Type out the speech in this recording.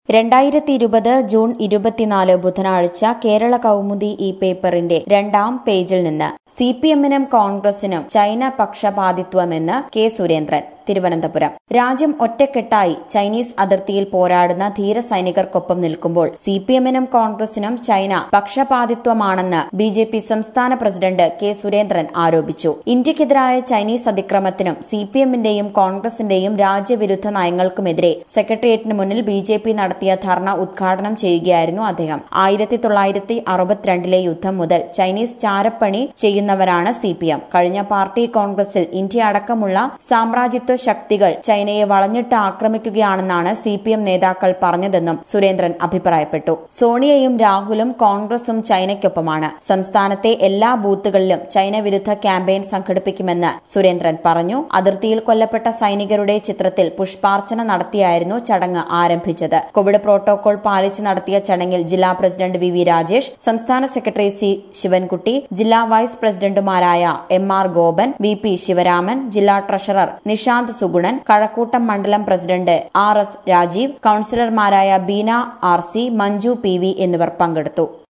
രണ്ടായിരത്തി ഇരുപത് ജൂൺ ഇരുപത്തിനാല് ബുധനാഴ്ച കേരള കൗമുദി ഈ പേപ്പറിന്റെ രണ്ടാം പേജിൽ നിന്ന് സി പി എമ്മിനും കോൺഗ്രസിനും ചൈന പക്ഷപാതിത്വമെന്ന് കെ സുരേന്ദ്രൻ തിരുവനന്തപുരം രാജ്യം ഒറ്റക്കെട്ടായി ചൈനീസ് അതിർത്തിയിൽ പോരാടുന്ന ധീര സൈനികർക്കൊപ്പം നിൽക്കുമ്പോൾ സി പി എമ്മിനും കോൺഗ്രസിനും ചൈന പക്ഷപാതിത്വമാണെന്ന് ബി ജെ പി സംസ്ഥാന പ്രസിഡന്റ് കെ സുരേന്ദ്രൻ ആരോപിച്ചു ഇന്ത്യക്കെതിരായ ചൈനീസ് അതിക്രമത്തിനും സി പി എമ്മിന്റെയും കോൺഗ്രസിന്റെയും രാജ്യവിരുദ്ധ നയങ്ങൾക്കുമെതിരെ സെക്രട്ടേറിയറ്റിന് മുന്നിൽ ബി ജെ പി നടത്തിയ ധർണ ഉദ്ഘാടനം ചെയ്യുകയായിരുന്നു അദ്ദേഹം ആയിരത്തി തൊള്ളായിരത്തി അറുപത്തിരണ്ടിലെ യുദ്ധം മുതൽ ചൈനീസ് ചാരപ്പണി ചെയ്യുന്നവരാണ് സി പി എം കഴിഞ്ഞ പാർട്ടി കോൺഗ്രസിൽ ഇന്ത്യ അടക്കമുള്ള സാമ്രാജ്യത്വ ശക്തികൾ ചൈനയെ വളഞ്ഞിട്ട് ആക്രമിക്കുകയാണെന്നാണ് സി പി എം നേതാക്കൾ പറഞ്ഞതെന്നും സുരേന്ദ്രൻ അഭിപ്രായപ്പെട്ടു സോണിയയും രാഹുലും കോൺഗ്രസും ചൈനയ്ക്കൊപ്പമാണ് സംസ്ഥാനത്തെ എല്ലാ ബൂത്തുകളിലും ചൈന വിരുദ്ധ ക്യാമ്പയിൻ സംഘടിപ്പിക്കുമെന്ന് സുരേന്ദ്രൻ പറഞ്ഞു അതിർത്തിയിൽ കൊല്ലപ്പെട്ട സൈനികരുടെ ചിത്രത്തിൽ പുഷ്പാർച്ചന നടത്തിയായിരുന്നു ചടങ്ങ് ആരംഭിച്ചത് കോവിഡ് പ്രോട്ടോകോൾ പാലിച്ച് നടത്തിയ ചടങ്ങിൽ ജില്ലാ പ്രസിഡന്റ് വി വി രാജേഷ് സംസ്ഥാന സെക്രട്ടറി സി ശിവൻകുട്ടി ജില്ലാ വൈസ് പ്രസിഡന്റുമാരായ M R Gopan V P Sivaraman ജില്ലാ ട്രഷറർ നിഷാന്ത് സുഗുണൻ കഴക്കൂട്ടം മണ്ഡലം പ്രസിഡന്റ് ആർ എസ് രാജീവ് കൌൺസിലർമാരായ Beena R C Manju P V എന്നിവർ പങ്കെടുത്തു